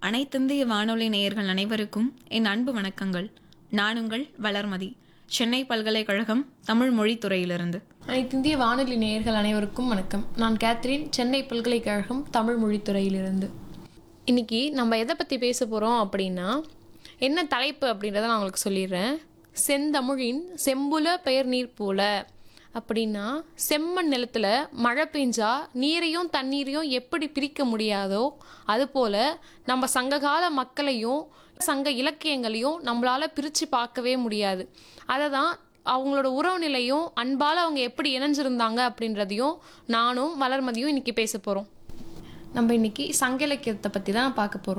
அனைத்திந்திய வானொலி நேயர்கள் அனைவருக்கும் என் அன்பு வணக்கங்கள் நான் உங்கள் வளர்மதி சென்னை பல்கலைக்கழகம் தமிழ் மொழித் துறையிலிருந்து அனைத்திந்திய வானொலி நேயர்கள் அனைவருக்கும் வணக்கம் நான் கேத்ரின் சென்னை பல்கலைக்கழகம் தமிழ் மொழித்துறையிலிருந்து இன்னைக்கு நம்ம எதை பற்றி பேச போகிறோம் அப்படின்னா என்ன தலைப்பு அப்படின்றத நான் உங்களுக்கு சொல்லிடுறேன் செந்தமிழின் செம்புல பெயர் நீர் போல அப்படின்னா செம்மண் நிலத்துல மழை பெஞ்சா நீரையும் தண்ணீரையும் எப்படி பிரிக்க முடியாதோ அதுபோல் நம்ம சங்ககால மக்களையும் சங்க இலக்கியங்களையும் நம்மளால பிரித்து பார்க்கவே முடியாது அதை தான் அவங்களோட உறவு நிலையும் அன்பால் அவங்க எப்படி இணைஞ்சிருந்தாங்க அப்படின்றதையும் நானும் வளர்மதியும் இன்னைக்கு பேச போகிறோம் நம்ம இன்னைக்கு சங்க இலக்கியத்தை பற்றி தான் பார்க்க போகிறோம்